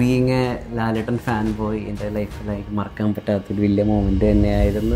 Being a Lalettan fan boy എൻ്റെ ലൈഫിൽ എനിക്ക് മറക്കാൻ പറ്റാത്തൊരു വലിയ മൊമെൻ്റ് തന്നെയായിരുന്നു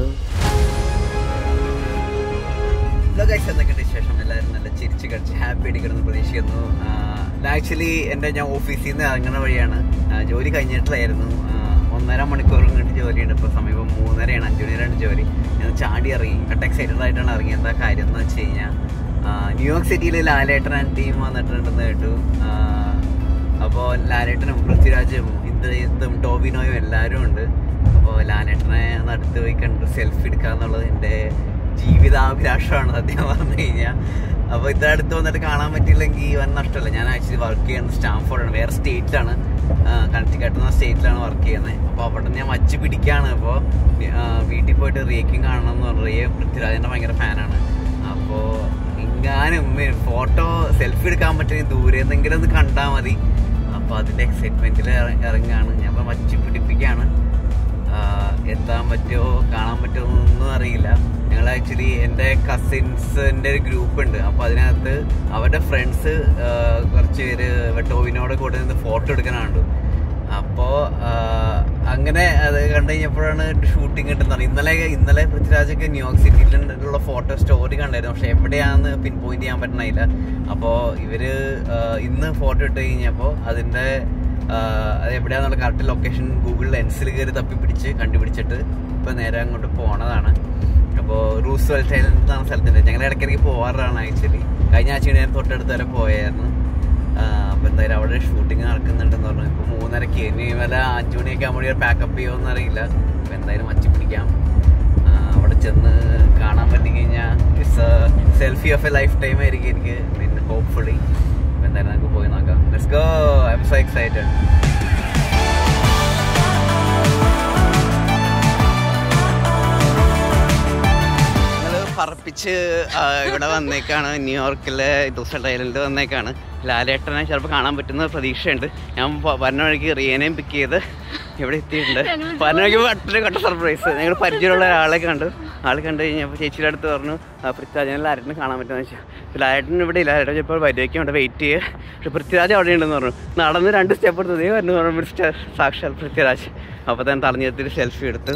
എന്തൊക്കെയുണ്ട് വിശേഷം എല്ലാവരും നല്ല ചിരിച്ച് കളിച്ച് ഹാപ്പി ആയിട്ട് കിടന്ന് പ്രതീക്ഷിക്കുന്നു ആക്ച്വലി എൻ്റെ ഞാൻ ഓഫീസിൽ നിന്ന് ഇറങ്ങുന്ന വഴിയാണ് ആ, ജോലി കഴിഞ്ഞിട്ടില്ലായിരുന്നു ആ, ഒന്നര മണിക്കൂർ ഇങ്ങോട്ട് ജോലിയുണ്ട് ഇപ്പോൾ സമയം മൂന്നരയാണ് അഞ്ചു മണിയാണ് ജോലി ഞാൻ ചാടി ഇറങ്ങി കട്ട് എക്സൈറ്റഡ് ആയിട്ടാണ് ഇറങ്ങിയത് എന്താ കാര്യം എന്ന് വെച്ച് കഴിഞ്ഞാൽ ന്യൂയോർക്ക് സിറ്റിയിൽ ലാലേട്ടൻ ആൻഡ് ടീം വന്നിട്ടുണ്ടെന്ന് കേട്ടു ആ, അപ്പോൾ ലാലേട്ടനും പൃഥ്വിരാജും ഇന്ദ്രജിത്തും ടോബിനോയും എല്ലാവരും ഉണ്ട് അപ്പോൾ ലാലേട്ടനെ ഒന്ന് അടുത്ത് പോയി കണ്ട് സെൽഫി എടുക്കുക എന്നുള്ളത് എൻ്റെ ജീവിതാഭിലാഷമാണ് സത്യം പറഞ്ഞു കഴിഞ്ഞാൽ അപ്പോൾ ഇത്ര അടുത്ത് വന്നിട്ട് കാണാൻ പറ്റിയില്ലെങ്കിൽ വൻ നഷ്ടമല്ല ഞാൻ ആക്ച്വലി വർക്ക് ചെയ്യുന്നത് സ്റ്റാംഫോർഡാണ് വേറെ സ്റ്റേറ്റിലാണ് കണക്റ്റിക്കട്ട് എന്ന സ്റ്റേറ്റിലാണ് വർക്ക് ചെയ്യുന്നത് അപ്പോൾ അവിടെ ഞാൻ വച്ച് പിടിക്കുകയാണ് അപ്പോൾ വീട്ടിൽ പോയിട്ട് റിയേക്കും കാണണം എന്ന് പറഞ്ഞു റിയ പൃഥ്വിരാജിൻ്റെ ഭയങ്കര ഫാനാണ് അപ്പോൾ എങ്ങാനും ഫോട്ടോ സെൽഫി എടുക്കാൻ പറ്റുമെങ്കിൽ ദൂരെ എന്തെങ്കിലും ഒന്ന് കണ്ടാൽ മതി അപ്പോൾ അതിൻ്റെ എക്സൈറ്റ്മെൻറ്റിൽ ഇറങ്ങുകയാണ് ഞാൻ ഇപ്പോൾ വച്ച് പിടിപ്പിക്കുകയാണ് ആഹ് എത്താൻ പറ്റുമോ കാണാൻ പറ്റുമോ ഒന്നും അറിയില്ല ഞങ്ങൾ ആക്ച്വലി എൻ്റെ കസിൻസിൻ്റെ ഒരു ഗ്രൂപ്പ് ഉണ്ട് അപ്പോൾ അതിനകത്ത് അവരുടെ ഫ്രണ്ട്സ് കുറച്ച് പേര് ടോവിനോട് കൂടെ നിന്ന് ഫോട്ടോ എടുക്കാനുണ്ട് അപ്പോൾ അങ്ങനെ അത് കണ്ടു കഴിഞ്ഞപ്പോഴാണ് ഷൂട്ടിംഗ് കിട്ടുന്നത് ഇന്നലെ ഇന്നലെ പൃഥ്വിരാജൊക്കെ ന്യൂയോർക്ക് സിറ്റിയിലുള്ള ഫോട്ടോ സ്റ്റോറി കണ്ടായിരുന്നു പക്ഷെ എവിടെയാണെന്ന് പിൻ പോയിന്റ് ചെയ്യാൻ പറ്റണില്ല അപ്പോൾ ഇവര് ആഹ് ഇന്ന് ഫോട്ടോ ഇട്ട് കഴിഞ്ഞപ്പോൾ അതിൻ്റെ ആഹ് അത് എവിടെയാന്നുള്ള കറക്റ്റ് ലൊക്കേഷൻ ഗൂഗിൾ ലെൻസിൽ കയറി തപ്പി പിടിച്ച് കണ്ടുപിടിച്ചിട്ട് ഇപ്പൊ നേരെ അങ്ങോട്ട് പോണതാണ് അപ്പോൾ റൂസ് വെൽറ്റ് ഐലൻഡ് എന്നാണ് സ്ഥലത്തിൻ്റെ ഞങ്ങൾ ഇടയ്ക്കിടയ്ക്ക് പോവാറാണ് ആക്ച്വലി കഴിഞ്ഞ ആഴ്ച ഞാൻ തൊട്ടടുത്ത് വരെ പോയായിരുന്നു അപ്പോൾ എന്തായാലും അവിടെ ഷൂട്ടിംഗ് നടക്കുന്നുണ്ടെന്ന് പറഞ്ഞു ഇപ്പോൾ മൂന്നരക്ക് ഇനി വല്ല അഞ്ചു മണിയൊക്കെ ആകുമ്പോൾ പാക്കപ്പ് ചെയ്യുമോ അറിയില്ല അപ്പോൾ എന്തായാലും വച്ച് പിടിക്കാം ആ, അവിടെ ചെന്ന് കാണാൻ പറ്റി കഴിഞ്ഞാൽ it's selfie of a lifetime ആയിരിക്കും എനിക്ക് പിന്നെ ഹോപ്പ്ഫുള്ളി അപ്പോൾ എന്തായാലും നമുക്ക് പോയി നോക്കാം let's go I'm so excited ഞങ്ങള് പറപ്പിച്ച് ആ, ഇവിടെ വന്നേക്കാണ് ന്യൂയോർക്കിലെ ദുസൽട്ട് ഐലൻഡ് വന്നേക്കാണ് ലാലേട്ടനെ ചിലപ്പോൾ കാണാൻ പറ്റുന്ന പ്രതീക്ഷയുണ്ട് ഞാൻ പ- വരുന്ന വഴിക്ക് റിയനെയും പിക്ക് ചെയ്ത് ഇവിടെ എത്തിയിട്ടുണ്ട് വരുന്ന വഴിക്ക് ഒറ്റ കട്ട സർപ്രൈസ് ഞങ്ങൾ പരിചയമുള്ള ഒരാളെ കണ്ടു ആൾ കണ്ടു കഴിഞ്ഞപ്പോൾ ചേച്ചിയുടെ അടുത്ത് പറഞ്ഞു പൃഥ്വിരാജനെ ലാലേട്ടനെ കാണാൻ പറ്റുമെന്ന് വെച്ചാൽ ലാലേട്ടൻ ഇവിടെ ഇല്ല ലാലേട്ടൻ ചിലപ്പോൾ വരുവയ്ക്കും അവിടെ വെയിറ്റ് ചെയ്യുക പക്ഷെ പൃഥ്വിരാജ് അവിടെ ഉണ്ടെന്ന് പറഞ്ഞു നടന്ന് രണ്ട് സ്റ്റെപ്പ് എടുത്ത് ദേ പറഞ്ഞു പറഞ്ഞു മിസ്റ്റർ സാക്ഷാൽ പൃഥ്വിരാജ് അപ്പോൾ തന്നെ തടഞ്ഞെടുത്തിട്ട് സെൽഫി എടുത്തു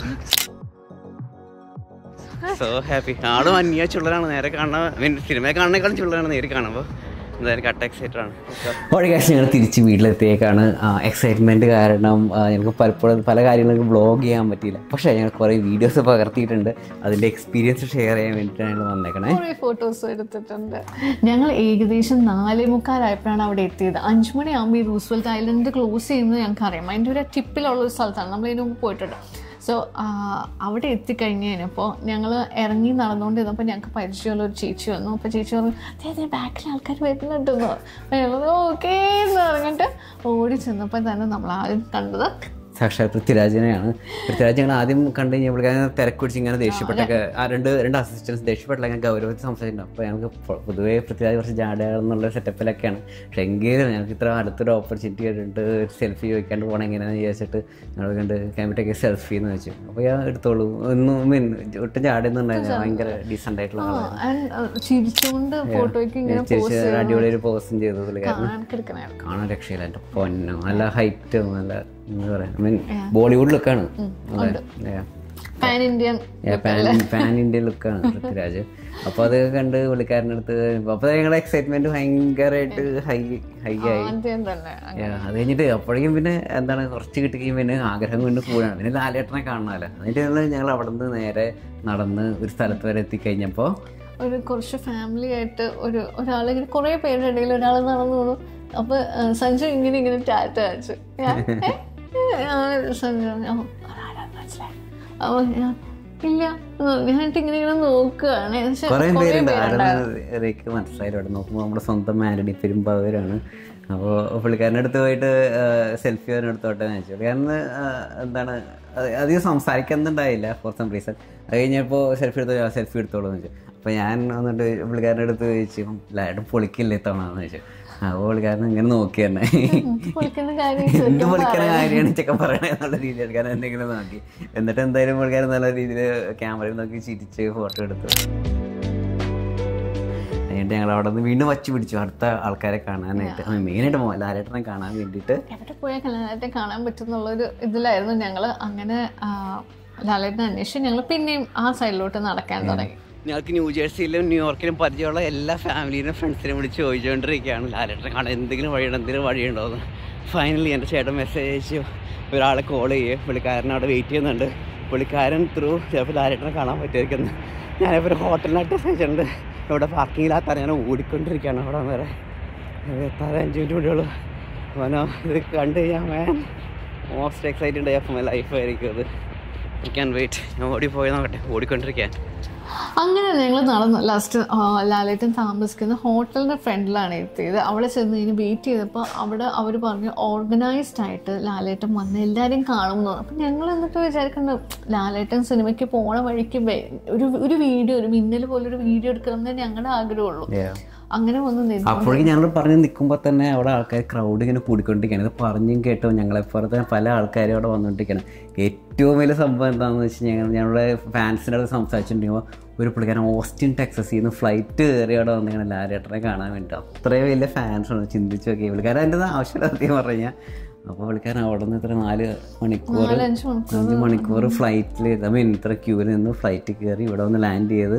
സോ ഹാപ്പി ആളും അന്യ ചുള്ളനാണ് നേരെ കാണുന്ന മീൻ സിനിമയെ കാണുന്നേക്കാളും ചുള്ളനാണ് നേരിൽ കാണുമ്പോൾ എന്തായാലും കട്ട എക്സൈറ്റഡ് ആണ് ഓടെ കാശ് ഞങ്ങൾ തിരിച്ച് വീട്ടിലെത്തിയേക്കാണ് എക്സൈറ്റ്മെൻറ്റ് കാരണം ആ, ഞങ്ങൾക്ക് പലപ്പോഴും പല കാര്യങ്ങൾക്ക് വ്ളോഗ് ചെയ്യാൻ പറ്റിയില്ല പക്ഷേ ഞങ്ങൾ കുറേ വീഡിയോസ് പകർത്തിയിട്ടുണ്ട് അതിൻ്റെ എക്സ്പീരിയൻസ് ഷെയർ ചെയ്യാൻ വേണ്ടിയിട്ടാണ് ഞങ്ങൾ വന്നേക്കണേ കുറേ ഫോട്ടോസ് എടുത്തിട്ടുണ്ട് ഞങ്ങൾ ഏകദേശം നാലേ മുക്കാലായപ്പോഴാണ് അവിടെ എത്തിയത് അഞ്ചു മണിയാകുമ്പോൾ ഈ റൂസ്വെൽറ്റ് ഐലൻഡ് ക്ലോസ് ചെയ്യുന്നത് ഞങ്ങൾക്ക് അറിയാം അതിൻ്റെ ഒരു ടിപ്പിലുള്ള ഒരു സ്ഥലത്താണ് നമ്മൾ ഇതിന് മുമ്പ് പോയിട്ടുണ്ട് സോ അവിടെ എത്തിക്കഴിഞ്ഞ് കഴിഞ്ഞപ്പോൾ ഞങ്ങൾ ഇറങ്ങി നടന്നുകൊണ്ടിരുന്നപ്പോൾ ഞങ്ങൾക്ക് പരിചയമുള്ള ഒരു ചേച്ചി വന്നു അപ്പോൾ ചേച്ചി പറഞ്ഞു "ദേ, ദേ ബാക്കിൽ ആൾക്കാർ വരുന്നുണ്ടെന്ന് അപ്പോൾ ഞങ്ങൾ ഓക്കേ എന്ന് പറഞ്ഞിട്ട് ഓടി ചെന്നപ്പോൾ തന്നെ നമ്മൾ ആദ്യം കണ്ടത് സാക്ഷാൽ പൃഥ്വിരാജിനെയാണ് പൃഥ്വിരാജ് ഞങ്ങൾ ആദ്യം കണ്ടു കഴിഞ്ഞപ്പോൾ തിരക്ക് പിടിച്ച് ഇങ്ങനെ ദേഷ്യപ്പെട്ടൊക്കെ ആ രണ്ട് രണ്ട് അസിസ്റ്റൻസ് ദേഷ്യപ്പെട്ട ഞാൻ ഗൗരവത്തിൽ സംസാരിച്ചിട്ടുണ്ട് അപ്പോൾ ഞങ്ങൾക്ക് പൊ- പൊതുവേ പൃഥ്വിരാജ് കുറച്ച് ജാടയാണെന്നുള്ള സെറ്റപ്പിലൊക്കെയാണ് പക്ഷേ എങ്കിലും ഞങ്ങൾക്ക് ഇത്ര അടുത്തൊരു ഓപ്പർച്യൂണിറ്റി ആയിട്ട് സെൽഫി ചോദിക്കാണ്ട് പോകണം എങ്ങനെയാണെന്ന് വിചാരിച്ചിട്ട് ഞങ്ങൾ കണ്ട് ക്യാമറയ്ക്ക് സെൽഫി എന്ന് വെച്ചു അപ്പോൾ ഞാൻ എടുത്തോളൂ ഒന്നും മീൻ ഒട്ടും ജാടയൊന്നും ഉണ്ടായില്ല ഭയങ്കര ഡീസൻ്റ് ആയിട്ടുള്ള ആളാണ് ആൻഡ് ചിരിച്ചുകൊണ്ട് ഫോട്ടോയ്ക്ക് ഇങ്ങനെ പോസ്റ്റ് ചേച്ചി അടിപൊളി ഒരു പോസ്റ്റും ചെയ്തു പുള്ളിക്കാരൻ കാണാൻ കിടക്കണേ കാണാൻ രക്ഷയില്ല എൻ്റെ പൊന്നോ നല്ല ഹൈറ്റും നല്ല എന്താ പറയാ ഐ മീൻ ബോളിവുഡ് ലുക്കാണ് പാൻ ഇന്ത്യൻ പാൻ ഇന്ത്യൻ ലുക്കാണ് പൃഥ്വിരാജ് അപ്പോൾ അത് കണ്ട് പുള്ളിക്കാരൻ്റെ അടുത്ത് അപ്പോൾ ഞങ്ങളുടെ എക്സൈറ്റ്മെന്റ് ഭയങ്കരമായിട്ട് ഹൈ ഹൈ ആയി ആദ്യം തന്നെ Yeah, അത് കഴിഞ്ഞിട്ട് അപ്പോഴേക്കും പിന്നെ എന്താണ് കുറച്ച് കിട്ടുകയും പിന്നെ ആഗ്രഹം കൊണ്ട് പോവുകയാണ് പിന്നെ ലാലേട്ടനെ കാണണമല്ലോ എന്നിട്ട് ഞങ്ങൾ ഞങ്ങൾ അവിടെ നിന്ന് നേരെ നടന്ന് ഒരു സ്ഥലത്ത് വരെ എത്തിക്കഴിഞ്ഞപ്പോൾ ഒരു കുറച്ച് ഫാമിലി ആയിട്ട് ഒരു ഒരാൾ ഇങ്ങനെ കുറേ പേരുടെ ഇടയിൽ ഒരാൾ നടന്നു പോകുന്നു അപ്പൊ ആ, സഞ്ജു ഇങ്ങനെ ഇങ്ങനെ ടാറ്റ അയച്ചു ഞാൻ, "ഏ? ഏ?" ആ, സഞ്ജു പറഞ്ഞു, "ഓ, അതാരാന്ന് മനസ്സിലായി?" അപ്പൊ ഞാൻ, ഇല്ല ഞാനിട്ട് ഇങ്ങനെ ഇങ്ങനെ നോക്കുകയാണ് പക്ഷെ കുറേ കുറേ പേരുണ്ട് പേരുണ്ടായിരുന്നു. ആരെന്നൊക്കെ മനസ്സിലായി അവിടെ നോക്കുമ്പോൾ നമ്മുടെ സ്വന്തം മാരടി പെരുമ്പാവൂരാണ് അപ്പോൾ പുള്ളിക്കാരൻ്റെ അടുത്ത് പോയിട്ട് സെൽഫി എടുത്തോട്ടെ എന്ന് വെച്ചു പുള്ളിക്കാരന് ആ, എന്താണ് അത് അധികം സംസാരിക്കുന്നുണ്ടായില്ല ഫോർ സം റീസൺ അത് കഴിഞ്ഞപ്പോൾ സെൽഫി എടുത്തോ സെൽഫി എടുത്തോളൂ എന്ന് വെച്ചു അപ്പോൾ ഞാൻ വന്നിട്ട് പുള്ളിക്കാരൻ്റെ അടുത്ത് ചോദിച്ചു ലായിട്ട് പൊളിക്കില്ലേ തവണ എന്ന് വെച്ചു അപ്പോൾ പുള്ളിക്കാരൻ ഇങ്ങനെ നോക്കി തന്നെ പൊളിക്കുന്ന കാര്യം എന്ത് പൊളിക്കണ കാര്യമാണ് ചെക്കൻ പറയണേ എന്നുള്ള രീതിയിൽ കാരണം എന്തെങ്കിലും നോക്കി എന്നിട്ട് എന്തായാലും പുള്ളിക്കാരൻ നല്ല രീതിയിൽ ക്യാമറയിൽ നോക്കി ചിരിച്ച് ഫോട്ടോ എടുത്തു കഴിഞ്ഞിട്ട് ഞങ്ങൾ അവിടെ നിന്ന് വീണ്ടും വച്ച് പിടിച്ചു അടുത്ത ആൾക്കാരെ കാണാനായിട്ട് മെയിനായിട്ട് ലാലേട്ടനെ കാണാൻ വേണ്ടിയിട്ട് എവിടെ പോയാൽ ലാലേട്ടനെ കാണാൻ പറ്റുന്നുള്ളൊരു ഇതിലായിരുന്നു ഞങ്ങൾ അങ്ങനെ ആ, ലാലേട്ടനെ അന്വേഷിച്ച് ഞങ്ങൾ പിന്നെയും ആ സൈഡിലോട്ട് നടക്കാൻ തുടങ്ങി ഞങ്ങൾക്ക് ന്യൂജേഴ്സിയിലും ന്യൂയോർക്കിലും പരിചയമുള്ള എല്ലാ ഫാമിലിനും ഫ്രണ്ട്സിനും വിളിച്ച് ചോദിച്ചുകൊണ്ടിരിക്കുകയാണ് ലാലേട്ടനെ കാണാൻ എന്തെങ്കിലും വഴിയുണ്ടോ എന്തെങ്കിലും വഴിയുണ്ടോ എന്ന് ഫൈനലി എൻ്റെ ചേട്ടൻ മെസ്സേജ് അയച്ചു ഒരാളെ കോൾ ചെയ്യുക പുള്ളിക്കാരൻ അവിടെ വെയിറ്റ് ചെയ്യുന്നുണ്ട് പുള്ളിക്കാരൻ ത്രൂ ചിലപ്പോൾ ലാലേട്ടനെ കാണാൻ പറ്റുമായിരിക്കുന്നു ഞാനിപ്പോൾ ഒരു ഹോട്ടലിനായിട്ട് അയച്ചിട്ടുണ്ട് ഇവിടെ പാർക്കിങ്ങിലാത്താൻ ഞാൻ ഓടിക്കൊണ്ടിരിക്കുകയാണ് അവിടെ വരെ എത്താറ് അഞ്ച് മിനിറ്റ് കൂടിയുള്ളൂ അവനോ ഇത് കണ്ടു കഴിഞ്ഞാൽ man most excited of my life ആയിരിക്കും അത് ഐ ക്യാൻ വെയിറ്റ് ഞാൻ ഓടിപ്പോയി നോക്കട്ടെ ഓടിക്കൊണ്ടിരിക്കാൻ അങ്ങനെ ഞങ്ങൾ നടന്നു ലാസ്റ്റ് ലാലേട്ടൻ താമസിക്കുന്ന ഹോട്ടലിൻ്റെ ഫ്രണ്ടിലാണ് എത്തിയത് അവിടെ ചെന്ന് ഇനി വെയിറ്റ് ചെയ്തപ്പോൾ അവിടെ അവർ പറഞ്ഞു ഓർഗനൈസ്ഡ് ആയിട്ട് ലാലേട്ടൻ വന്ന് എല്ലാവരെയും കാണുന്നു അപ്പം ഞങ്ങൾ എന്നിട്ട് വിചാരിക്കുന്നത് ലാലേട്ടൻ സിനിമയ്ക്ക് പോണ വഴിക്ക് വെ- ഒരു ഒരു വീഡിയോ ഒരു മിന്നൽ പോലെ ഒരു വീഡിയോ എടുക്കണമെന്നേ ഞങ്ങളുടെ ആഗ്രഹമുള്ളൂ അങ്ങനെ വന്ന് നിന്നു അപ്പോഴേക്കും ഞങ്ങൾ പറഞ്ഞ് നിൽക്കുമ്പോൾ തന്നെ അവിടെ ആൾക്കാർ ക്രൗഡ് ഇങ്ങനെ കൂടിക്കൊണ്ടിരിക്കുകയാണ് ഇത് പറഞ്ഞും കേട്ടോ ഞങ്ങളെപ്പുറത്തെ പല ആൾക്കാരും അവിടെ വന്നുകൊണ്ടിരിക്കുകയാണ് ഏറ്റവും വലിയ സംഭവം എന്താണെന്ന് വെച്ച് കഴിഞ്ഞാൽ ഞങ്ങളുടെ ഫാൻസിൻ്റെ അടുത്ത് സംസാരിച്ചിട്ടുണ്ടെങ്കിൽ ഒരു പുള്ളിക്കാരൻ ഓസ്റ്റിൻ ടെക്സസിൽ നിന്ന് ഫ്ലൈറ്റ് കയറി അവിടെ വന്നിങ്ങനെ ലാലേട്ടനെ കാണാൻ വേണ്ടി അത്രയും വലിയ ഫാൻസാണ് ചിന്തിച്ച് നോക്കി പുള്ളിക്കാരൻ അതിൻ്റെ ആവശ്യമില്ല സത്യം പറഞ്ഞു കഴിഞ്ഞാൽ അപ്പോൾ പുള്ളിക്കാരൻ അവിടെ നിന്ന് ഇത്ര നാല് മണിക്കൂർ നാലഞ്ച് മണിക്കൂർ അഞ്ച് മണിക്കൂർ ഫ്ലൈറ്റിൽ ഐ മീൻ ഇത്ര ക്യൂവിൽ നിന്ന് ഫ്ലൈറ്റ് കയറി ഇവിടെ വന്ന് ലാൻഡ് ചെയ്ത്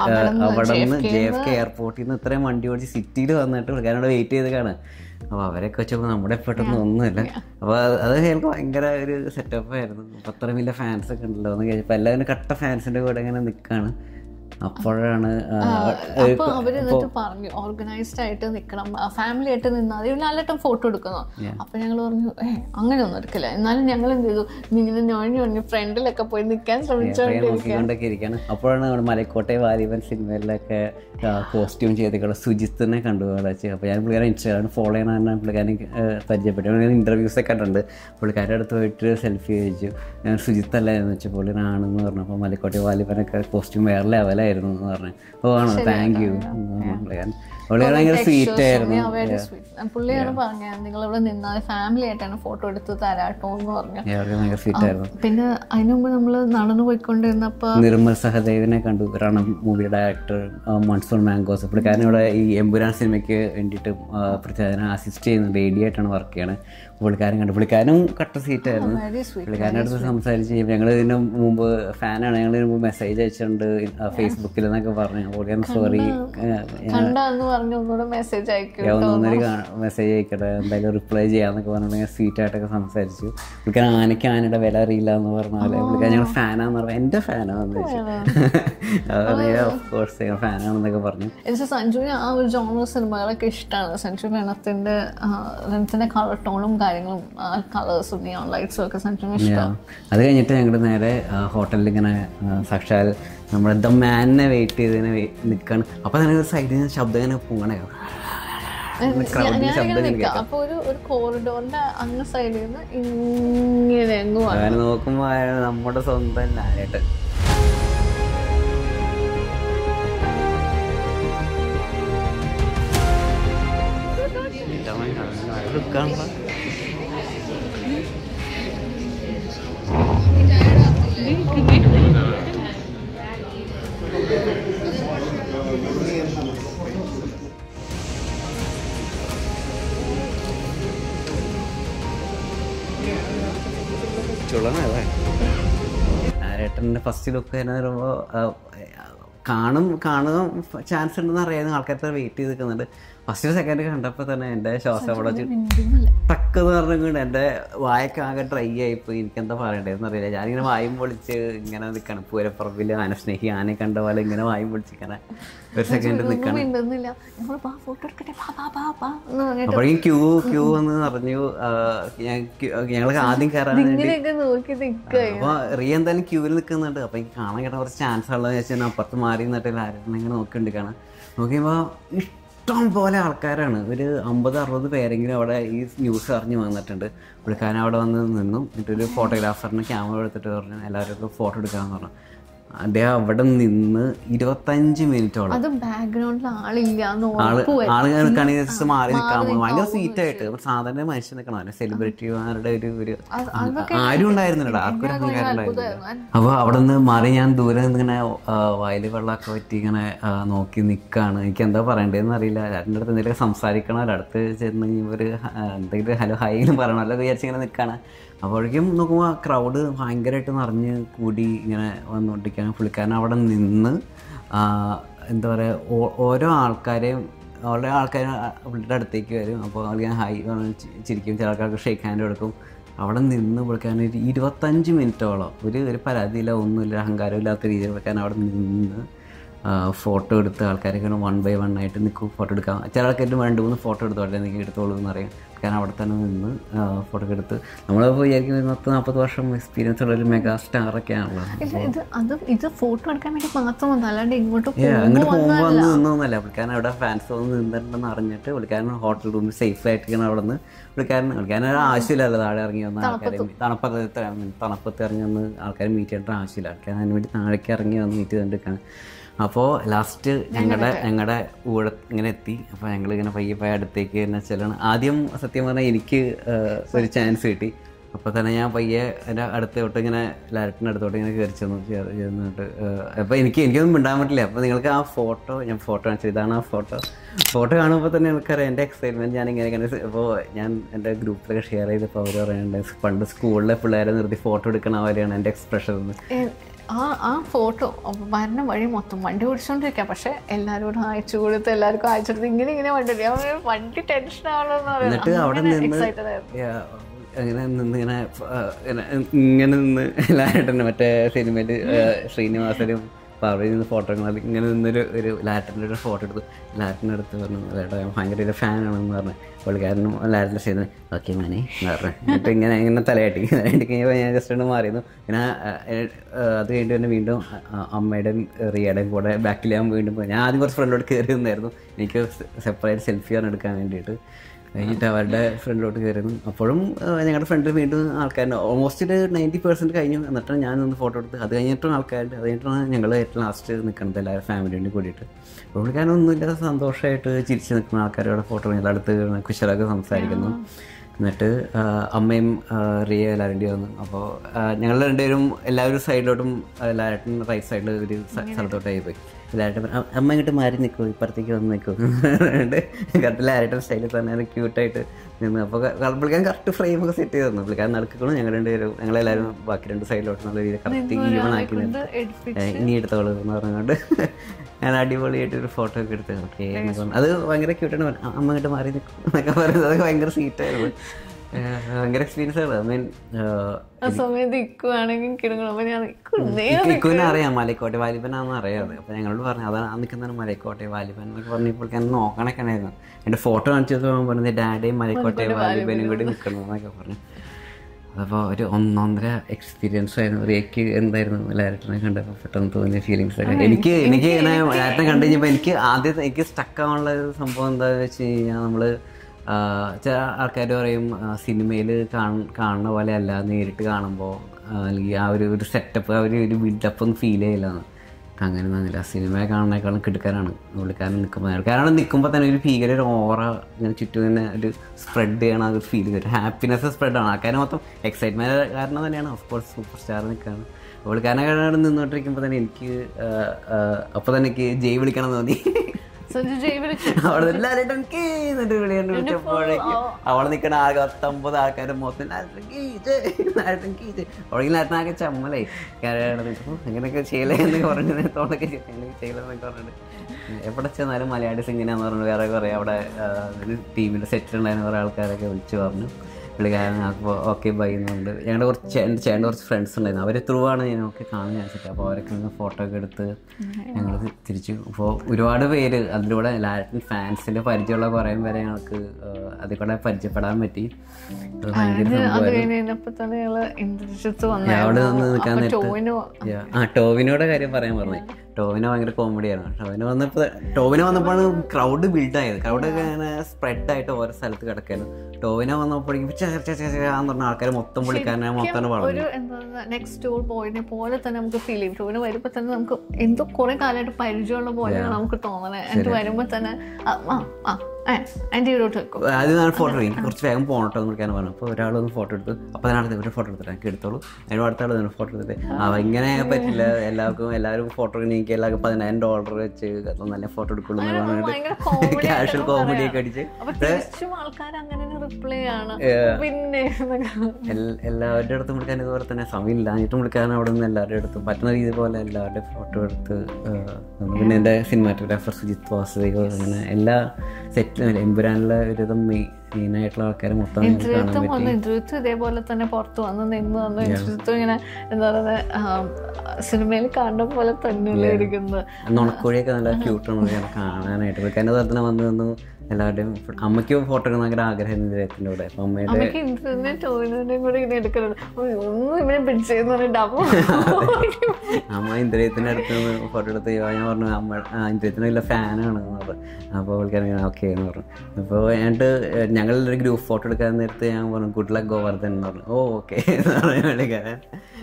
അവിടെ നിന്ന് ജെ എഫ് കെ എയർപോർട്ടിൽ നിന്ന് ഇത്രയും വണ്ടി ഓടിച്ച് സിറ്റിയിൽ വന്നിട്ട് പുള്ളിക്കാരൻ അവിടെ വെയിറ്റ് ചെയ്ത് കാണാം അപ്പോൾ അവരൊക്കെ വെച്ചപ്പോൾ നമ്മുടെ പെട്ടെന്ന് ഒന്നുമില്ല അപ്പോൾ അത് ഞങ്ങൾക്ക് ഭയങ്കര ഒരു സെറ്റപ്പ് ആയിരുന്നു അപ്പോൾ അത്ര വലിയ ഫാൻസ് ഒക്കെ ഉണ്ടല്ലോ എന്ന് കഴിച്ചപ്പോൾ എല്ലാവരും കട്ട ഫാൻസിൻ്റെ കൂടെ ഇങ്ങനെ നിൽക്കുകയാണ് അപ്പോഴാണ് ആ, അപ്പൊ അവര് എന്നിട്ട് പറഞ്ഞു ഓർഗനൈസ്ഡ് ആയിട്ട് നിൽക്കണം ഫാമിലി ആയിട്ട് നിന്നാൽ ലാലേട്ടൻ ഫോട്ടോ എടുക്കുന്നു അപ്പൊ ഞങ്ങൾ പറഞ്ഞു ഏ അങ്ങനെ ഒന്നും എടുക്കില്ല എന്നാലും ഞങ്ങൾ എന്ത് ചെയ്തു ഇങ്ങനെ ഞൊഴഞ്ഞു ഞൊഴഞ്ഞ് ഫ്രണ്ടിലൊക്കെ പോയി നിൽക്കാൻ ശ്രമിച്ചോണ്ടിരിക്കുക നോക്കിക്കൊണ്ടൊക്കെ ഇരിക്കുകയാണ് അപ്പോഴാണ് നമ്മുടെ മലക്കോട്ടെ വാലിബൻ സിനിമയിലൊക്കെ കോസ്റ്റ്യൂം ചെയ്തിട്ടുള്ള സുജിത്തിനെ കണ്ടു വെച്ച് അപ്പോൾ ഞാൻ പുള്ളിക്കാരൻ ഇൻസ്റ്റാഗ്രാം ഫോളോ ചെയ്യണ പുള്ളിക്കാരൻ പരിചയപ്പെട്ടു ഞാൻ ഇൻ്റർവ്യൂസ് ഒക്കെ കണ്ടിട്ടുണ്ട് പുള്ളിക്കാരുടെ അടുത്ത് പോയിട്ട് സെൽഫി ചോദിച്ചു ഞാൻ സുജിത്ത് അല്ല എന്ന് വെച്ചാൽ പുള്ളിനാണെന്ന് പറഞ്ഞു അപ്പോൾ മലക്കോട്ടെ വാലിബനൊക്കെ കോസ്റ്റ്യൂം വേറെ ലെവലായിരുന്നു എന്ന് പറഞ്ഞു ഓ ആണോ താങ്ക് യു പുള്ളിക്കാരൻ പുള്ളിക്കാരൻ ഭയങ്കര സ്വീറ്റ് ആയിരുന്നു വെരി സ്വീറ്റ് പുള്ളിയാണ് പറഞ്ഞത് നിങ്ങൾ ഇവിടെ നിന്നാൽ ഫാമിലി ആയിട്ടാണ് ഫോട്ടോ എടുത്ത് തരാട്ടോ എന്ന് പറഞ്ഞു അവർക്ക് ഭയങ്കര സ്വീറ്റ് ആയിരുന്നു പിന്നെ അതിനു മുമ്പ് നമ്മൾ നടന്നു പോയിക്കൊണ്ടിരുന്നപ്പോ നിർമ്മൽ സഹദേവിനെ കണ്ടു Rana movie director Monsoon Mangoes പുള്ളിക്കാരൻ ഇവിടെ ഈ എമ്പുരാൻ സിനിമയ്ക്ക് വേണ്ടിയിട്ട് പ്രത്യേകം അസിസ്റ്റ് ചെയ്യുന്നുണ്ട് എ ഡി ആയിട്ടാണ് വർക്ക് ചെയ്യണത് പുള്ളിക്കാരൻ കണ്ടു പുള്ളിക്കാരനും കട്ട സീറ്റായിരുന്നു വെരി സ്വീറ്റ് പുള്ളിക്കാരൻ്റെ അടുത്ത് സംസാരിച്ച് ഞങ്ങൾ ഇതിന് മുമ്പ് ഫാനാണ് ഞങ്ങൾ ഇതിന് മുമ്പ് മെസ്സേജ് അയച്ചിട്ടുണ്ട് ഫേസ്ബുക്കിൽ എന്നൊക്കെ പറഞ്ഞു പുള്ളിക്കാരൻ സോറി കണ്ടെന്ന് പറഞ്ഞു ഒന്നുകൂടെ മെസ്സേജ് അയക്കും ഞാൻ ഒന്നൊന്നര മെസ്സേജ് അയക്കട്ടെ എന്തായാലും റിപ്ലൈ ചെയ്യാന്നൊക്കെ പറഞ്ഞിട്ടുണ്ടെങ്കിൽ സ്വീറ്റ് ആയിട്ടൊക്കെ സംസാരിച്ചു പുള്ളിക്കാരൻ ആനയ്ക്ക് ആനയുടെ വില അറിയില്ല എന്ന് പറഞ്ഞ പോലെ പുള്ളിക്കാരൻ ഞങ്ങൾ ഫാനാന്ന് പറഞ്ഞു എൻ്റെ ഫാനാന്ന് ചോദിച്ചു ഓഫ് കോഴ്സ് ഞങ്ങൾ ഫാനാണെന്നൊക്കെ പറഞ്ഞു എനിക്ക് സഞ്ജുവിന് ആ ഒരു ജോണർ സിനിമകളൊക്കെ ഇഷ്ടമാണ് സഞ്ജു രണത്തിന്റെ രണത്തിന്റെ കളർ ടോണും കാര്യങ്ങളും കളേഴ്സും നിയോൺ ലൈറ്റ്സും ഒക്കെ സഞ്ജുവിന് ഇഷ്ടമാണ് അത് കഴിഞ്ഞിട്ട് ഞങ്ങൾ നേരെ ഹോട്ടലിൽ ഇങ്ങനെ ആ, സാക്ഷാൽ നമ്മുടെ ദ മാനിനെ വെയിറ്റ് ചെയ്ത് ഇങ്ങനെ നിൽക്കാണ് അപ്പോൾ തന്നെ ഒരു സൈഡിൽ നിന്ന് ശബ്ദം ഇങ്ങനെ പൊങ്ങണേ ഞാനിങ്ങനെ നിൽക്കാം അപ്പൊ ഒരു ഒരു കോറിഡോറിന്റെ അങ്ങ് സൈഡിൽ നിന്ന് ഇങ്ങനെ അങ്ങ് വന്നു അങ്ങനെ നോക്കുമ്പോൾ അയാൾ നമ്മുടെ സ്വന്തം ലാലേട്ട് ചുളനല്ലേ ലാലേട്ടൻ്റെ ഫസ്റ്റ് ലുക്ക് തന്നെ പറയുമ്പോൾ കാണും കാണുക ചാൻസ് ഉണ്ടെന്ന് അറിയാവുന്ന ആൾക്കാർ വെയിറ്റ് ചെയ്ത് നിൽക്കുന്നുണ്ട് ഫസ്റ്റ് സെക്കൻഡ് കണ്ടപ്പോൾ തന്നെ എൻ്റെ ശ്വാസം അവിടെ വെച്ച് മിണ്ടുന്നില്ല. ടക്ക് എന്ന് പറഞ്ഞുകൊണ്ട് എൻ്റെ വായൊക്കെ ആകെ ഡ്രൈ ആയിപ്പോയി എനിക്ക് എന്താ പറയണ്ടേന്ന് അറിയില്ല ഞാനിങ്ങനെ വായും പൊളിച്ച് ഇങ്ങനെ നിൽക്കണം പൂരപ്പറമ്പിൽ ആനസ്നേഹി ആനയെ കണ്ട പോലെ ഇങ്ങനെ വായും പൊളിച്ച് ഇങ്ങനെ ഒരു സെക്കൻഡ് ഒന്നും നിൽക്കണം മിണ്ടുന്നില്ല ഞങ്ങൾ പാ ഫോട്ടോ എടുക്കട്ടെ പാ പാ പാ പാ എന്ന് പറഞ്ഞിട്ട് അപ്പോഴേക്കും ക്യൂ ക്യൂ എന്ന് പറഞ്ഞു ഞങ്ങൾ ആദ്യം കയറാൻ വേണ്ടി ഇങ്ങനെയൊക്കെ നോക്കി നിൽക്കുക അപ്പൊ റിയ എന്തായാലും ക്യൂവിൽ നിൽക്കുന്നുണ്ട് അപ്പൊ എനിക്ക് കാണാൻ കിട്ടാൻ കുറച്ച് ചാൻസ് ഉള്ളത് വെച്ചാൽ അപ്പുറത്ത് മാറി നിന്നിട്ട് ആരും ഇങ്ങനെ നോക്കിണ്ട് കാണാൻ നോക്കിയപ്പോ ഇഷ്ടം പോലെ ആൾക്കാരാണ് ഒരു അമ്പത് അറുപത് പേരെങ്കിലും അവിടെ ഈ ന്യൂസ് അറിഞ്ഞു വന്നിട്ടുണ്ട് പുള്ളിക്കാരൻ അവിടെ വന്ന് നിന്നു എന്നിട്ട് ഒരു ഫോട്ടോഗ്രാഫറിന് ക്യാമറ എടുത്തിട്ട് പറഞ്ഞു എല്ലാവർക്കും ഫോട്ടോ എടുക്കാമെന്ന് പറഞ്ഞു അദ്ദേഹം അവിടെ നിന്ന് ഇരുപത്തഞ്ച് മിനിറ്റോളം അത് ബാക്ക്ഗ്രൗണ്ടിൽ ആളില്ല എന്ന് ആള് ഉറപ്പ് വരും ആള് നിൽക്കുകയാണെങ്കിൽ ജസ്റ്റ് മാറി നിൽക്കാൻ ഭയങ്കര സ്വീറ്റ് ആയിട്ട് ഒരു സാധാരണ മനുഷ്യൻ നിൽക്കണം അല്ലെ സെലിബ്രിറ്റിമാരുടെ ഒരു ഒരു ആരും ഉണ്ടായിരുന്നില്ല ആർക്കും ഒരു അഹങ്കാരം ഉണ്ടായിരുന്നില്ല അപ്പൊ അവിടെ നിന്ന് മാറി ഞാൻ ദൂരെ നിന്ന് ഇങ്ങനെ വയല് വെള്ളമൊക്കെ പറ്റി ഇങ്ങനെ ആ, നോക്കി നിൽക്കാണ് എനിക്ക് എന്താ പറയണ്ടതെന്ന് അറിയില്ല എല്ലാവരുടെ അടുത്ത് എന്തെങ്കിലും സംസാരിക്കണോ അടുത്ത് ചെന്ന് കഴിഞ്ഞപ്പോൾ ഒരു ആ, എന്തെങ്കിലും ഹലോ ഹൈലും പറയണമല്ലോ വിചാരിച്ച് ഇങ്ങനെ നിൽക്കാണ് അപ്പോഴേക്കും നോക്കുമ്പോൾ ക്രൗഡ് ഭയങ്കരമായിട്ട് നിറഞ്ഞ് കൂടി ഇങ്ങനെ വന്നുകൊണ്ടിരിക്കുകയാണ് പുള്ളിക്കാരൻ അവിടെ നിന്ന് ആ, എന്താ പറയുക ഓരോ ആൾക്കാരെയും ഓരോ ആൾക്കാർ പുള്ളിയുടെ അടുത്തേക്ക് വരും അപ്പോൾ ഞാൻ ഹൈ പറഞ്ഞ് ചി- ചിരിക്കും ചില ആൾക്കാർക്ക് ഷേക്ക് ഹാൻഡ് കൊടുക്കും അവിടെ നിന്ന് പുള്ളിക്കാരൻ ഒരു ഇരുപത്തഞ്ച് മിനിറ്റോളം ഒരു ഒരു പരാതിയില്ല ഒന്നുമില്ല അഹങ്കാരം ഇല്ലാത്ത രീതിയിൽ പുള്ളിക്കാരൻ അവിടെ നിന്ന് ഫോട്ടോ എടുത്ത് ആൾക്കാരൊക്കെ വൺ ബൈ വൺ ആയിട്ട് നിൽക്കും ഫോട്ടോ എടുക്കാം ചില ആൾക്കാർ രണ്ട് മൂന്ന് ഫോട്ടോ എടുത്തോട്ടെ നിങ്ങൾ എടുത്തോളൂ എന്ന് പറയും കാരണം അവിടെ തന്നെ നിന്ന് ഫോട്ടോ ഒക്കെ എടുത്ത് നമ്മളിപ്പോൾ വിചാരിക്കും ഒരു പത്ത് നാൽപ്പത് വർഷം എക്സ്പീരിയൻസ് ഉള്ള ഒരു മെഗാ സ്റ്റാറൊക്കെ ആണല്ലോ ഇല്ല ഇത് അത് ഇത് ഫോട്ടോ എടുക്കാൻ വേണ്ടി മാത്രം വന്നു അല്ലാണ്ട് ഇങ്ങോട്ട് Yeah, അങ്ങോട്ട് പോകുമ്പോൾ പോകുമ്പോൾ വന്ന് നിന്നൊന്നുമല്ല പുള്ളിക്കാരൻ അവിടെ ഫാൻസ് വന്ന് നിന്നിട്ടുണ്ടെന്ന് അറിഞ്ഞിട്ട് പുള്ളിക്കാരൻ ഹോട്ടൽ റൂമിൽ സേഫ് ആയിട്ടിരിക്കണം അവിടെ നിന്ന് പുള്ളിക്കാരൻ പുള്ളിക്കാരൻ ഒരു ആവശ്യമില്ലല്ലോ താഴെ ഇറങ്ങി വന്ന ആൾക്കാരെ തണുപ്പത്ത് തണുപ്പത്ത് ഇറങ്ങി വന്ന് ആൾക്കാരെ മീറ്റ് ചെയ്യേണ്ട ആവശ്യമില്ല ആൾക്കാർ അതിന് വേണ്ടി താഴേക്ക് ഇറങ്ങി വന്ന് മീറ്റ് ചെയ്തുകൊണ്ടിരിക്കുകയാണ് അപ്പോൾ ലാസ്റ്റ് ഞങ്ങളുടെ ഞങ്ങളുടെ ഊഴ ഇങ്ങനെ എത്തി അപ്പോൾ ഞങ്ങൾ ഇങ്ങനെ പയ്യെ പയ്യെ അടുത്തേക്ക് തന്നെ ചെല്ലണം ആദ്യം സത്യം പറഞ്ഞാൽ എനിക്ക് ആ, ഒരു ചാൻസ് കിട്ടി അപ്പോൾ തന്നെ ഞാൻ പയ്യെ എൻ്റെ അടുത്തോട്ട് ഇങ്ങനെ ലാരറ്റിൻ്റെ അടുത്തോട്ട് ഇങ്ങനെ കയറി ചെന്നു ചേർ- ചെന്നിട്ട് അപ്പോൾ എനിക്ക് എനിക്കൊന്നും മിണ്ടാൻ പറ്റില്ല അപ്പോൾ നിങ്ങൾക്ക് ആ ഫോട്ടോ ഞാൻ ഫോട്ടോ കാണിച്ചത് ഇതാണ് ആ ഫോട്ടോ ഫോട്ടോ കാണുമ്പോൾ തന്നെ എനിക്കറിയാം എൻ്റെ എക്സൈറ്റ്മെൻറ്റ് ഞാൻ ഇങ്ങനെ ഇങ്ങനെ അപ്പോൾ ഞാൻ എൻ്റെ ഗ്രൂപ്പിലൊക്കെ ഷെയർ ചെയ്തപ്പോൾ അവർ പറയുന്നുണ്ട് പണ്ട് സ്കൂളിലെ പിള്ളേരെ നിർത്തി ഫോട്ടോ എടുക്കണ പോലെയാണ് എൻ്റെ എക്സ്പ്രഷൻ എന്ന് ഏ, ആ ആ ഫോട്ടോ വരണ വഴി മൊത്തം വണ്ടി ഓടിച്ചോണ്ടിരിക്കാം പക്ഷെ എല്ലാവരോടും അയച്ചു കൊടുത്ത് എല്ലാവർക്കും അയച്ചു കൊടുത്ത് ഇങ്ങനെ ഇങ്ങനെ വണ്ടി ഓടിക്കും. ഞാൻ വിചാരിച്ചു, വണ്ടി ടെൻഷൻ ആവണമെന്ന് എന്നിട്ട് അവിടെ പറയുന്നത് നിന്ന് എക്സൈറ്റഡ് ആയിരുന്നു Yeah, അങ്ങനെ നിന്ന് ഇങ്ങനെ ആ, ഇങ്ങനെ ഇങ്ങനെ നിന്ന് ലാരട്ടൻ്റെ മറ്റേ സിനിമയിൽ ശ്രീനിവാസനും പാർവതി നിന്ന് ഫോട്ടോ ഇങ്ങനെ നിന്നൊരു ഒരു ലാരട്ടൻ്റെ ഒരു ഫോട്ടോ എടുത്തു ലാരട്ടിൻ്റെ അടുത്ത് പറഞ്ഞു ലാരട്ട ഞാൻ ഭയങ്കര ഒരു ഫാനാണെന്ന് പറഞ്ഞു പുള്ളിക്കാരനും ലാരട്ടിൻ്റെ ചെയ്യുന്നത് ഓക്കെ മനെ എന്ന് പറഞ്ഞു എന്നിട്ട് ഇങ്ങനെ ഇങ്ങനെ തലയാട്ടി തലയാട്ടി കഴിഞ്ഞപ്പോൾ ഞാൻ ജസ്റ്റ് ഒന്ന് മാറിയിരുന്നു പിന്നെ ആ, ഏ, ആ, അത് കഴിഞ്ഞിട്ട് തന്നെ വീണ്ടും ആ, അമ്മയുടെയും റിയയുടെയും കൂടെ ബാക്കിൽ ഞാൻ വീണ്ടും പോയി ഞാൻ ആദ്യം കുറച്ച് ഫ്രണ്ടിലോട്ട് കയറി നിന്നായിരുന്നു എനിക്ക് സെപ്പറേറ്റ് സെൽഫി ആണ് എടുക്കാൻ വേണ്ടിയിട്ട് കഴിഞ്ഞിട്ട് അവരുടെ ഫ്രണ്ടിലോട്ട് കയറുന്നു അപ്പോഴും ആ, ഞങ്ങളുടെ ഫ്രണ്ടിൽ വീണ്ടും ആൾക്കാരുണ്ട് ഓൾമോസ്റ്റ് ഒരു നയൻറ്റി പെർസെൻറ്റ് കഴിഞ്ഞു എന്നിട്ടാണ് ഞാൻ നിന്ന് ഫോട്ടോ എടുത്ത് അത് കഴിഞ്ഞിട്ടും ആൾക്കാരുണ്ട് അത് കഴിഞ്ഞിട്ടാണ് ഞങ്ങൾ ഏറ്റവും ലാസ്റ്റ് നിൽക്കുന്നത് എല്ലാവരും ഫാമിലിയോട് കൂടിയിട്ട് അപ്പോൾ പുള്ളിക്കാരനൊന്നുമില്ല സന്തോഷമായിട്ട് ചിരിച്ച് നിൽക്കുന്ന ആൾക്കാരുടെ ഫോട്ടോ ഞങ്ങളുടെ അടുത്ത് കുശലൊക്കെ സംസാരിക്കുന്നു എന്നിട്ട് ആ, അമ്മയും ആ, റിയ എല്ലാവരും കൂടി വന്നു അപ്പോൾ ഞങ്ങൾ രണ്ടുപേരും എല്ലാവരും സൈഡിലോട്ടും എല്ലാവരും റൈറ്റ് സൈഡിൽ ഒരു സ്ഥ- സ്ഥലത്തോട്ടായി പോയി എല്ലാവരും അമ്മ ഇങ്ങോട്ട് മാറി നിൽക്കൂ ഇപ്പുറത്തേക്ക് വന്ന് നിൽക്കൂ കറക്റ്റ് ലാരട്ടൻ സ്റ്റൈലിൽ തന്നെ ക്യൂട്ടായിട്ട് നിന്ന് അപ്പോൾ പുള്ളിക്കാരൻ കറക്റ്റ് ഫ്രെയിം ഒക്കെ സെറ്റ് ചെയ്ത് തന്നു പുള്ളിക്കാരൻ നടക്കണം ഞങ്ങൾ രണ്ടുപേരും ഞങ്ങളെല്ലാവരും ബാക്കി രണ്ട് സൈഡിലോട്ട് നല്ല രീതിയിൽ കറക്റ്റ് ഈവൺ ആക്കി കൊണ്ട് നിർത്തി എടുപ്പിച്ച് ഏ, ഇനി എടുത്തോളൂ എന്ന് പറഞ്ഞുകൊണ്ട് ഞാൻ അടിപൊളിയായിട്ട് ഒരു ഫോട്ടോ ഒക്കെ എടുത്ത് ഓക്കെ എന്നൊക്കെ പറഞ്ഞു. അത് ഭയങ്കര ക്യൂട്ടാണ് പറഞ്ഞു, അമ്മ ഇങ്ങോട്ട് മാറി നിൽക്കും എന്നൊക്കെ പറയുന്നത് അത് ഭയങ്കര സ്വീറ്റായിരുന്നു ഭയങ്കര എക്സ്പീരിയൻസ് ആണ് ഐ മീൻ ആ സമയത്ത് ഇക്കുവാണെങ്കിൽ കിടങ്ങണം അപ്പൊ ഞാൻ ഇക്കുന്നേ ഇക്കുവിനെ അറിയാം മലക്കോട്ടെ വാലിബനാന്ന് അറിയാതെ അപ്പൊ ഞങ്ങളോട് പറഞ്ഞു അതാണ് ആ നിൽക്കുന്നതാണ് മലക്കോട്ടെ വാലിബൻ എന്നൊക്കെ പറഞ്ഞപ്പോൾ ഞാൻ നോക്കണൊക്കെ ആയിരുന്നു എന്റെ ഫോട്ടോ കാണിച്ചപ്പോൾ പറഞ്ഞത് ഡാഡയും മലക്കോട്ടെ വാലിബനും കൂടി നിൽക്കണം എന്നൊക്കെ പറഞ്ഞു അതപ്പോൾ ഒരു ഒന്നൊന്നര എക്സ്പീരിയൻസ് ആയിരുന്നു റിയക്ക് എന്തായിരുന്നു ലാരറ്റിനെ കണ്ടപ്പോൾ പെട്ടെന്ന് തോന്നിയ ഫീലിങ്സ് ഒക്കെ എനിക്ക് എനിക്ക് ഇങ്ങനെ ലാരറ്റിനെ കണ്ടു കഴിഞ്ഞപ്പോൾ എനിക്ക് ആദ്യം എനിക്ക് സ്റ്റക്ക് ആവാനുള്ള ഒരു സംഭവം എന്താണെന്ന് വെച്ച് കഴിഞ്ഞാൽ നമ്മൾ ചില ആൾക്കാർ പറയും സിനിമയിൽ കാണുന്ന പോലെ അല്ല നേരിട്ട് കാണുമ്പോൾ അല്ലെങ്കിൽ ആ ഒരു ഒരു സെറ്റപ്പ് ആ ഒരു ഒരു ബിൽഡപ്പ് ഒന്നും ഫീൽ ചെയ്യില്ലെന്ന് അങ്ങനെ ഒന്നുമില്ല സിനിമ കാണുന്നേക്കാളും കിടക്കാനാണ് പുള്ളിക്കാരൻ നിൽക്കുമ്പോൾ കാരണം നിൽക്കുമ്പോൾ തന്നെ ഒരു ഭീകര ഒരു ഓറ ഇങ്ങനെ ചുറ്റും തന്നെ ഒരു സ്പ്രെഡ് ചെയ്യണ ഒരു ഫീൽ വരും ഹാപ്പിനെസ് സ്പ്രെഡ് ആണ് ആൾക്കാർ മൊത്തം എക്സൈറ്റ്മെൻറ്റ് കാരണം തന്നെയാണ് ഓഫ് കോഴ്സ് സൂപ്പർ സ്റ്റാർ നിൽക്കുകയാണ് പുള്ളിക്കാരനെ കാണാൻ നിന്നോണ്ടിരിക്കുമ്പോൾ തന്നെ എനിക്ക് അപ്പോൾ തന്നെ എനിക്ക് ജയ് വിളിക്കണം എന്ന് തോന്നി സഞ്ജു ജയ് വിളിച്ചു അവിടെ എല്ലാവരും എന്നിട്ട് വിളി കണ്ട് വിളിച്ചപ്പോഴേക്ക് അവിടെ നിൽക്കണ ആകെ പത്തൊമ്പത് ആൾക്കാരുടെ മൊത്തം അവിടെ നാട്ടിനാകെ ചമ്മലായി കാരണം നിൽക്കുമ്പോൾ അങ്ങനെയൊക്കെ ചെയ്യലേ എന്നൊക്കെ പറഞ്ഞു തോന്നൊക്കെ ചെയ്യലെന്നൊക്കെ പറഞ്ഞിട്ട് എവിടെ ചെന്നാലും മലയാളീസ് ഇങ്ങനെയാന്ന് പറഞ്ഞു വേറെ കുറേ അവിടെ ആ, ഒരു ടീമിൻ്റെ സെറ്റിലുണ്ടായിരുന്ന കുറേ ആൾക്കാരൊക്കെ വിളിച്ചു പറഞ്ഞു പുള്ളിക്കാരൻ അപ്പോൾ ഓക്കെ ബൈ എന്നുണ്ട് ഞങ്ങളുടെ കുറച്ച് എൻ്റെ ചേട്ടൻ്റെ കുറച്ച് ഫ്രണ്ട്സ് ഉണ്ടായിരുന്നു അവർ ത്രൂ ആണ് ഞാൻ ഒക്കെ കാണാൻ ചാൻസ് അപ്പോൾ അവരൊക്കെ നിന്ന് ഫോട്ടോ ഒക്കെ എടുത്ത് ഞങ്ങൾ തിരിച്ചു അപ്പോൾ ഒരുപാട് പേര് അതിലൂടെ ലാറ്റിൻ ഫാൻസിൻ്റെ പരിചയമുള്ള കുറേ പേരെ ഞങ്ങൾക്ക് അതിൽ കൂടെ പരിചയപ്പെടാൻ പറ്റി അത് ഭയങ്കര അത് സംഭവമായിരുന്നു കഴിഞ്ഞപ്പോ തന്നെ ഞങ്ങള് ഇന്ദ്രജിത്ത് ഞാൻ അവിടെ നിന്ന് നിൽക്കാൻ വന്നു നേരത്ത് ടോവിനോ Yeah. ആ ടോവിനോടെ കാര്യം പറയാൻ പറഞ്ഞേ ടോവിനോ ഭയങ്കര കോമഡിയാണ് ടോവിനോ വന്നപ്പോൾ ടോവിനോ വന്നപ്പോഴാണ് ക്രൗഡ് ബിൽഡ് ആയത് ക്രൗഡ് ഇങ്ങനെ സ്പ്രെഡ് ആയിട്ട് ഓരോ സ്ഥലത്ത് കിടക്കായിരുന്നു ടോവിനെ വന്നപ്പോഴേക്കും എന്ന് പറഞ്ഞ ആൾക്കാർ മൊത്തം പുള്ളിക്കാരനെ മൊത്തം പറഞ്ഞു ഒരു എന്താ നെക്സ്റ്റ് ഡോർ ബോയിനെ പോലെ തന്നെ നമുക്ക് ഫീൽ ചെയ്യും ടൂവിന് വരുമ്പോൾ തന്നെ നമുക്ക് എന്തോ കുറെ കാലമായിട്ട് പരിചയമുള്ള പോലെയാണ് നമുക്ക് തോന്നുന്നത് എന്നിട്ട് വരുമ്പോൾ തന്നെ ആ ആ ആ ഏ എൻ്റെ ഇവിടോട്ട് വെക്കും ആദ്യം ഞാൻ ഫോട്ടോ എടുക്കും കുറച്ച് വേഗം പോകണട്ടോ എന്ന് വിളിക്കാൻ പറഞ്ഞു അപ്പോൾ ഒരാൾ ഒന്ന് ഫോട്ടോ എടുത്തു അപ്പോൾ അതിനടുത്ത് ഒരു ഫോട്ടോ എടുത്തിട്ട് എനിക്ക് എടുത്തോളൂ അതിന് അടുത്ത ആൾ തന്നെ ഫോട്ടോ എടുത്തിട്ട് അവ ഇങ്ങനെ പറ്റില്ല എല്ലാവർക്കും എല്ലാവരും ഫോട്ടോ എനിക്ക് എല്ലാവർക്കും പതിനായിരം ഡോളർ വെച്ച് അത് നല്ല ഫോട്ടോ എടുക്കുള്ളൂ എന്ന് ഭയങ്കര പറഞ്ഞിട്ട് കോമഡി ക്യാഷ്വൽ കോമഡി ഒക്കെ അടിച്ച് അപ്പൊ തിരിച്ചും ആൾക്കാർ അങ്ങനെ റിപ്ലൈ ആണ് പിന്നെ എന്നൊക്കെ. എൽ- എല്ലാവരുടെ അടുത്തും വിളിക്കാൻ ഇതുപോലെ തന്നെ സമയമില്ല എന്നിട്ടും വിളിക്കാൻ അവിടെ നിന്ന് എല്ലാവരുടെ അടുത്തും പറ്റുന്ന രീതി പോലെ എല്ലാവരുടെയും ഫോട്ടോ എടുത്ത് ആ, പിന്നെ എൻ്റെ സിനിമാറ്റോഗ്രാഫർ സുജിത് വാസുദേവ് അങ്ങനെ എല്ലാ സെറ്റിലും എമ്പുരാനിലെ ഒരുവിധം മെയിനായിട്ടുള്ള ആൾക്കാരെ മൊത്തം എനിക്ക് കാണാൻ ഇന്ദ്രിയത്വം പറ്റി വന്ന് ഇന്ദ്രിയത്വം ഇതേപോലെ തന്നെ പുറത്ത് വന്ന് നിന്ന് വന്ന് ഇന്ദ്രിയത്വം ഇങ്ങനെ എന്താ പറയുക സിനിമയിൽ കണ്ട പോലെ തന്നെയല്ലേ ഇരിക്കുന്നത് നുണക്കോഴിയൊക്കെ നല്ല ക്യൂട്ടാണ് ഞാൻ കാണാനായിട്ട് വിളിക്കാൻ തന്നെ വന്ന് വന്ന് എല്ലാവരുടെയും അമ്മയ്ക്ക് ഫോട്ടോ എടുക്കാൻ ഭയങ്കര ആഗ്രഹം ഇന്ദ്രിയത്തിൻ്റെ കൂടെ അപ്പം അമ്മയുടെ അമ്മയ്ക്ക് ഇന്ദ്രിയനെ ടോവിനെ കൂടെ ഇങ്ങനെ എടുക്കുന്നുണ്ട് ഓയ്, ഒന്നും ഇവനെ പിടിച്ചെന്ന് പറഞ്ഞിട്ട് അപ്പൊ അമ്മ ഇന്ദ്രിയത്തിൻ്റെ അടുത്ത് നിന്ന് ഫോട്ടോ എടുത്ത് ഞാൻ പറഞ്ഞു അമ്മ ആ, ഇന്ദ്രിയത്തിന് വലിയ ഫാനാണ് എന്ന് പറഞ്ഞു അപ്പോൾ വിളിക്കാൻ ഓക്കെ എന്ന് പറഞ്ഞു അപ്പോൾ എന്നിട്ട് ഞങ്ങളൊരു ഗ്രൂപ്പ് ഫോട്ടോ എടുക്കാൻ നേരത്ത് ഞാൻ പറഞ്ഞു ഗുഡ് ലക്ക് ഗോവർദ്ധൻ എന്ന് പറഞ്ഞു ഓ ഓക്കെ എന്ന് പറഞ്ഞു വിളിക്കാൻ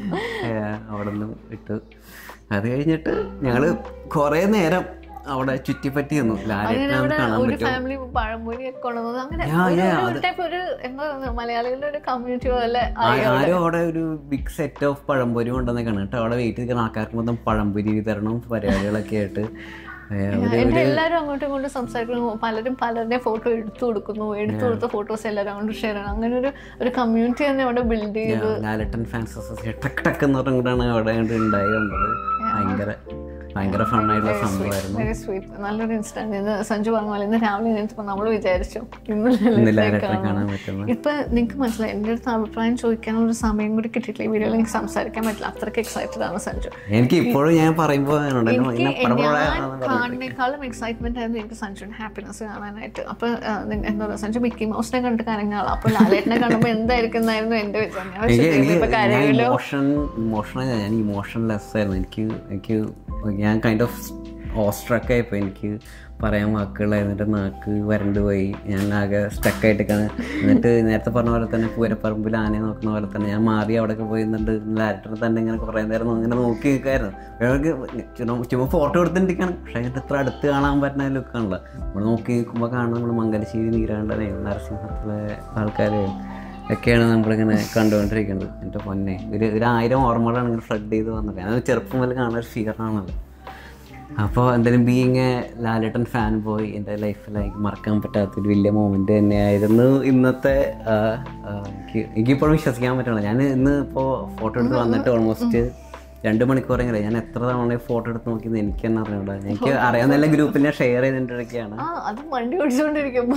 അവിടെ നിന്ന് ഇട്ടു അത് കഴിഞ്ഞിട്ട് ഞങ്ങൾ കുറേ നേരം അവിടെ ചുറ്റിപ്പറ്റി നിന്നു അങ്ങനെ ലാലേട്ടനെ അവിടെ കാണാൻ ഒരു പറ്റും ഫാമിലി പഴംപൊരി ഒക്കെ കൊണ്ടുവന്നത് അങ്ങനെ Yeah, ഒരു- yeah, ഒരു ടൈപ്പ് ഒരു എന്താ പറയുക, മലയാളികളുടെ ഒരു കമ്മ്യൂണിറ്റി പോലെ ആ- ആരും അവിടെ ഒരു ബിഗ് സെറ്റ് ഓഫ് പഴംപൊരി കൊണ്ടുവന്നേക്കാണ് കേട്ടോ അവിടെ വെയിറ്റ് ചെയ്തിരിക്കുന്ന ആൾക്കാർക്ക് മൊത്തം പഴംപൊരി വിതരണവും പരിപാടികളൊക്കെ ആയിട്ട് ഏ, ഒരു എന്റെ എല്ലാവരും അങ്ങോട്ടും ഇങ്ങോട്ടും സംസാരിക്കുന്നു പലരും പലരുടെ ഫോട്ടോ എടുത്തു കൊടുക്കുന്നു എടുത്തു കൊടുത്ത ഫോട്ടോസ് എല്ലാവരും അങ്ങോട്ട് ഷെയർ ചെയ്യണം അങ്ങനെ ഒരു ഒരു കമ്മ്യൂണിറ്റി തന്നെ അവിടെ ബിൽഡ് ചെയ്ത് ലാലട്ടൻ ഫാൻസ് അസോസിയേഷൻ ടക്ക് ടക്ക് എന്ന് പറഞ്ഞിട്ടാണ് അവിടെ അങ്ങോട്ട് ഉണ്ടായി വന്നത് ഭയങ്കര ഭയങ്കര ഫണ്ണായിട്ടുള്ള സംഭവമായിരുന്നു വെരി സ്വീറ്റ് നല്ലൊരു ഇൻസിഡന്റ് ഇന്ന് സഞ്ജു പറഞ്ഞ പോലെ ഇന്ന് രാവിലെ എണീറ്റപ്പോൾ നമ്മൾ വിചാരിച്ചു ഇന്ന് ഇന്ന് ലാലട്ടനെ കാണാൻ പറ്റുന്നു ഇപ്പൊ നിങ്ങൾക്ക് മനസ്സിലായി എൻ്റെ അടുത്ത് അഭിപ്രായം ചോദിക്കാനുള്ള ഒരു സമയം കൂടി കിട്ടിയിട്ടില്ല ഈ വീഡിയോയിൽ എനിക്ക് സംസാരിക്കാൻ പറ്റില്ല അത്രയ്ക്ക് എക്സൈറ്റഡ് ആണ് സഞ്ജു എനിക്ക് ഇപ്പോഴും ഞാൻ പറയുമ്പോൾ എനിക്ക് ഇങ്ങനെ പടപട ഞാൻ കാണുന്നേക്കാളും എക്സൈറ്റ്മെന്റ് ആയിരുന്നു എനിക്ക് സഞ്ജുവിന്റെ ഹാപ്പിനെസ് കാണാനായിട്ട് അപ്പൊ ആ, നി- എന്താ പറയുക സഞ്ജു മിക്കി മൗസിനെ കണ്ടിട്ട് കരഞ്ഞ ആളാ അപ്പൊ ലാലേട്ടനെ കാണുമ്പോൾ എന്തായിരിക്കും എന്നായിരുന്നു എന്റെ വിചാരം ഞാൻ എനിക്ക് വിചാരിച്ചു, ഇപ്പൊ എനിക്ക് ഞാൻ കരയിലോ ഇമോഷൻ ഇമോഷണൽ ഞാൻ ഇമോഷൻ ലെസ് ആയിരുന്നു എനിക്ക് എനിക്ക് ഞാൻ കൈൻഡ് ഓഫ് ഓസ്ട്രക്ക് ആയിപ്പോൾ എനിക്ക് പറയാൻ വാക്കുകളായിരുന്നു എൻ്റെ നാക്ക് വരണ്ട് പോയി ഞാൻ ആകെ സ്റ്റക്കായിട്ടൊക്കെയാണ് എന്നിട്ട് നേരത്തെ പറഞ്ഞ പോലെ തന്നെ പൂരപ്പറമ്പിൽ ആനയെ നോക്കുന്ന പോലെ തന്നെ ഞാൻ മാറി അവിടെയൊക്കെ പോയി നിന്നിട്ട് ലാരറ്റർ തന്നെ ഇങ്ങനെ കുറേ നേരം ഇങ്ങനെ നോക്കി നിൽക്കായിരുന്നു അപ്പോഴേക്ക് ചുമ്മാ ചുമ്മാ ഫോട്ടോ എടുത്തിട്ടിരിക്കണം പക്ഷേ അതിൻ്റെ ഇത്ര അടുത്ത് കാണാൻ പറ്റുന്ന ലുക്കാണല്ലോ നമ്മൾ നോക്കി നിൽക്കുമ്പോൾ കാണുന്ന നമ്മൾ മംഗലശ്ശേരി നീരാണ്ടനെയും നരസിംഹത്തിലെ ആൾക്കാരെയും ഒക്കെയാണ് നമ്മളിങ്ങനെ കണ്ടുകൊണ്ടിരിക്കുന്നത് എൻ്റെ പൊന്നെ ഒരു ഒരു ആയിരം ഓർമ്മകളാണ് ഇങ്ങനെ ഫ്ലഡ് ചെയ്ത് വന്നത് ഞാൻ ചെറുപ്പം മുതൽ കാണുന്ന ഒരു ഫിയറാണല്ലോ അപ്പോൾ എന്തായാലും being a Lalettan fan boy എൻ്റെ ലൈഫിൽ എനിക്ക് മറക്കാൻ പറ്റാത്തൊരു വലിയ മൊമെൻ്റ് തന്നെയായിരുന്നു ഇന്നത്തെ ആ, ആ, എനിക്ക് എനിക്കിപ്പോഴും വിശ്വസിക്കാൻ പറ്റണം ഞാൻ ഇന്ന് ഇപ്പോൾ ഫോട്ടോ എടുത്ത് വന്നിട്ട് ഓൾമോസ്റ്റ് രണ്ട് മണിക്കൂറെങ്കിലും ഞാൻ എത്ര തവണ ഫോട്ടോ എടുത്ത് നോക്കിയെന്ന് എനിക്ക് തന്നെ അറിഞ്ഞൂടാ എനിക്ക് അറിയാവുന്ന എല്ലാ ഗ്രൂപ്പിൽ ഞാൻ ഷെയർ ചെയ്തിട്ടൊക്കെയാണ് ആ അത് വണ്ടി ഓടിച്ചുകൊണ്ടിരിക്കുമ്പോ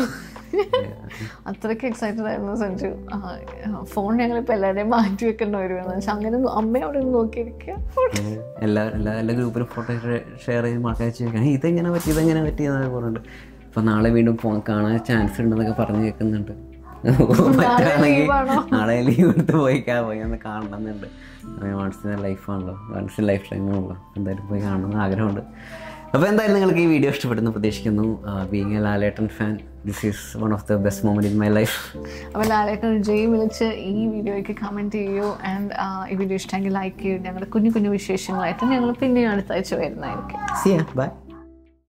അത്രയ്ക്ക് എക്സൈറ്റഡ് ആയിരുന്നു സഞ്ജു ഫോൺ ഞങ്ങളിപ്പോൾ എല്ലാവരുടെയും മാറ്റി വെക്കേണ്ടി വരുമെന്ന് വെച്ചാൽ അങ്ങനെ ഒന്നും അമ്മ അവിടെ നിന്ന് നോക്കിയിരിക്കുക എല്ലാ എല്ലാ എല്ലാ ഗ്രൂപ്പിലും ഫോട്ടോ ഷെയർ ചെയ്ത് ആൾക്കാർ ചോദിക്കാൻ ഇതെങ്ങനെ പറ്റി ഇതെങ്ങനെ പറ്റി എന്നൊക്കെ പറയുന്നുണ്ട് അപ്പോൾ നാളെ വീണ്ടും പോ കാണാൻ ചാൻസ് ഉണ്ടെന്നൊക്കെ പറഞ്ഞു കേൾക്കുന്നുണ്ട് പറ്റുകയാണെങ്കിൽ leave ആണോ? നാളെ ലീവ് എടുത്ത് പോയി കാ- പോയി ഒന്ന് കാണണമെന്നുണ്ട് വൺസ് ഇൻ ലൈഫാണല്ലോ വൺസ് ഇൻ ലൈഫ് ടൈമാണല്ലോ എന്തായാലും പോയി കാണണമെന്ന് ആഗ്രഹമുണ്ട് അപ്പോൾ എന്തായാലും നിങ്ങൾക്ക് ഈ വീഡിയോ ഇഷ്ടപ്പെടുന്നു പ്രതീക്ഷിക്കുന്നു being a Lalettan fan this is one of the best moment in my life അപ്പോൾ ലാലേട്ടൻ ജയ് വിളിച്ച് ഈ വീഡിയോയ്ക്ക് കമൻറ്റ് ചെയ്യൂ ആൻഡ് ഈ വീഡിയോ ഇഷ്ടമെങ്കിൽ ലൈക്ക് ചെയ്യൂ ഞങ്ങളുടെ കുഞ്ഞു കുഞ്ഞു വിശേഷങ്ങളായിട്ട് ഞങ്ങൾ പിന്നെയും അടുത്ത ആഴ്ച വരുന്നതായിരിക്കും സിയാ ബൈ